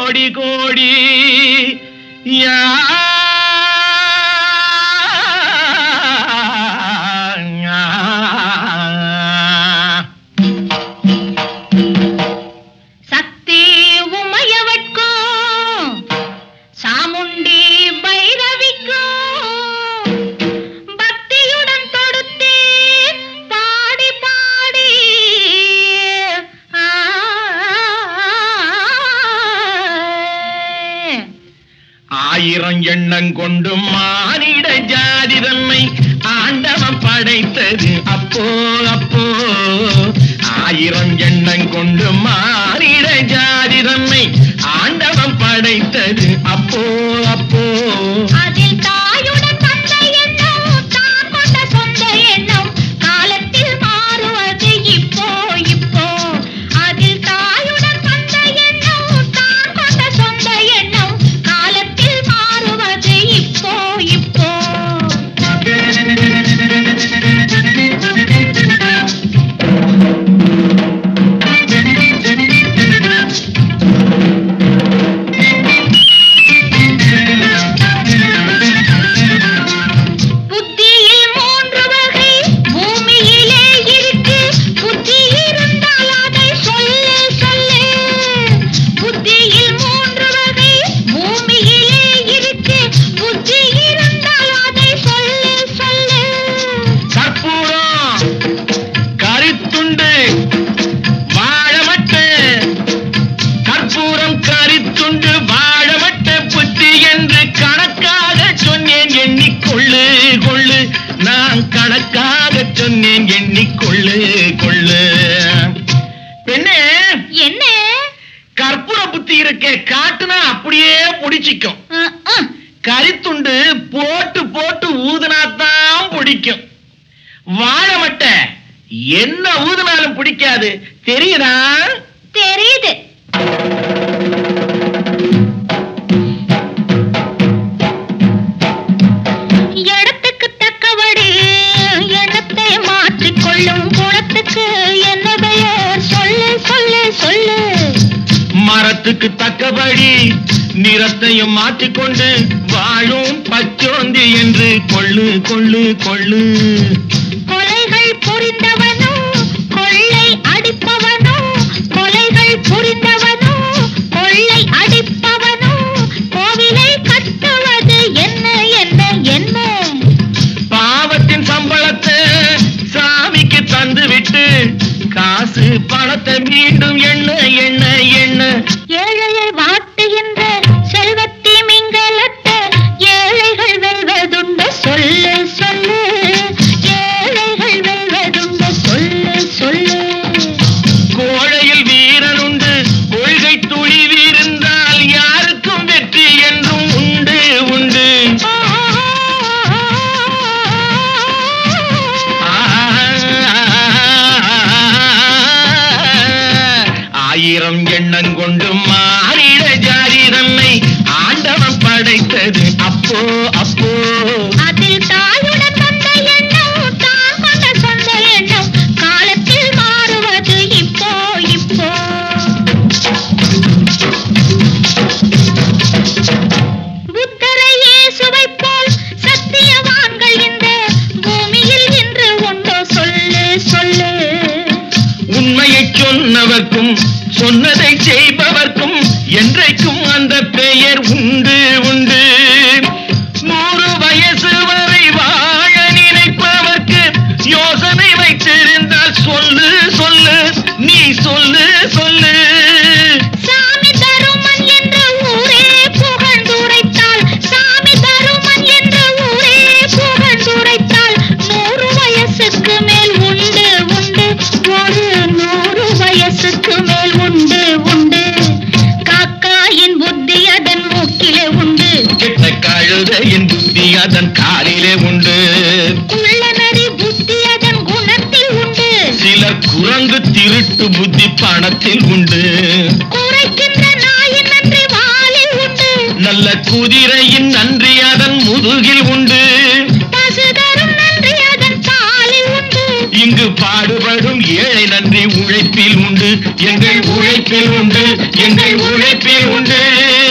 கோடி கோடி யா சக்தி உமையவட்கும் சாமுண்டி பைரவிக்கும் பக்தியுடன் தொடுத்தே பாடி பாடி ஆ, ஆயிரம் எண்ணம் கொண்டு மானிட ஜாதி தன்னை ஆண்டவன் படைத்தது அப்போ அப்போ ஆயிரம் எண்ணம் கொண்டு மானிட ஜாதி தன்னை ஆண்டவன் படைத்தது அப்போ அப்போ அதில் தாயுடன் வந்த எண்ணம் தான் கொண்ட சொந்த எண்ணம் காலத்தில் மாறுவது இப்போ இப்போ அதில் தாயுடன் வந்த எண்ணம் தான் கொண்ட சொந்த எண்ணம் காலத்தில் மாறுவது இப்போ இப்போ புத்தியில் மூன்று வகை பூமியிலே இருக்கு புத்தி இருந்தால் அதை சொல்லு சொல்லு புத்தியில் மூன்று வகை பூமியிலே இருக்கு புத்தி இருந்தால் அதை சொல்லு சொல்லு கற்பூரம் கரித்துண்டு வாழமட்டு கற்பூரம் கரித்துண்டு வாழமட்ட புத்தி என்று கணக்காக சொன்னேன் எண்ணிக்கொள்ளு கொள்ளு நான் கணக்காக சொன்னேன் எண்ணிக்கொள்ளு கொள்ளு பெண்ணே என்ன கற்பூர புத்தி இருக்கே காட்டுனா அப்படியே பிடிச்சிக்கும் அஹ், அஹ். கரித்துண்டு போட்டு போட்டு ஊதுனாதான் பிடிக்கும் வாழமட்டை என்ன ஊதுனாலும் பிடிக்காது தெரியுதா தெரியுது இடத்துக்கு தக்கபடி எண்ணத்தை மாற்றிக்கொள்ளும் குணத்துக்கு என்ன பெயர் சொல்லு சொல்லு சொல்லு மரத்துக்கு தக்கபடி நிறத்தையும் மாற்றிக்கொண்டு வாழும் பச்சோந்தி என்று கொள்ளு கொள்ளு கொள்ளு கொலைகள் புரிந்தவனோ கொள்ளை அடிப்பவனோ கொலைகள் புரிந்தவனோ கொள்ளை அடிப்பவனோ கோவிலை கட்டுவது என்ன என்ன என்ன பாவத்தின் சம்பளத்தை சாமிக்கு தந்து விட்டு காசு பணத்தை மீண்டும் எண்ண எண்ண எண்ண ஏழையை வாட்டுகின்ற செல்வத்தி மிங்கலத்த ஏழைகள் வெல்வதுண்டு சொல்லு சொல்லு ஏழைகள் வெல்வதுண்டு சொல்லு சொல்லு கோழையில் வீரன் உண்டு கொள்கை துணிவிருந்தால் யாருக்கும் வெற்றி என்றும் உண்டு உண்டு ஆயிரம் எண்ணம் கொண்டு மாறிட ஜாதி தன்னை ஆண்டவன் படைத்தது அப்போ அப்போ அதில் தாயுடன் வந்த எண்ணம் தான் கொண்ட சொந்த எண்ணம் காலத்தில் மாறுவது இப்போ இப்போ புத்தரை இயேசுவைப் போல் சத்தியவான்கள் இந்த பூமியில் இன்று உண்டோ சொல்லு சொல்லு உண்மையை சொன்னவர்க்கும் சொன்னதை செய்பவர்க்கும் என்றைக்கும் அந்த பெயர் உண்டு உண்டு நூறு வயசு வரை வாழ நினைப்பவர்க்கு யோசனை வைத்திருந்தால் சொல்லு சொல்லு நீ சொல்லு சொல்லு சாமி தருமன் என்ற ஊரே புகழ்ந்துரைத்தால் சாமி தருமன் என்ற ஊரே புகழ்ந்துரைத்தால் நூறு வயசுக்கு மேல் உண்டு உண்டு ஒரு நூறு வயசுக்கு மேல் உண்டு உண்டு காக்காயின் புத்தி அதன் மூக்கிலே உண்டு கெட்ட கழுதையின் புத்தி அதன் காலிலே உண்டு உள்ள நரி புத்தி அதன் குணத்தில் உண்டு சிலர் குரங்கு திருட்டு புத்தி பணத்தில் உண்டு குறைக்கின்ற நாயின் நன்றி வாலில் உண்டு நல்ல குதிரையின் நன்றி அதன் முதுகில் உண்டு பசு தரும் நன்றி அதன் பாலில் உண்டு இங்கு பாடுபடும் ஏழை நன்றி உழைப்பில் உண்டு எங்கள் உழைப்பு உழைப்பில் உண்டு எங்கள் உழைப்பில் உண்டு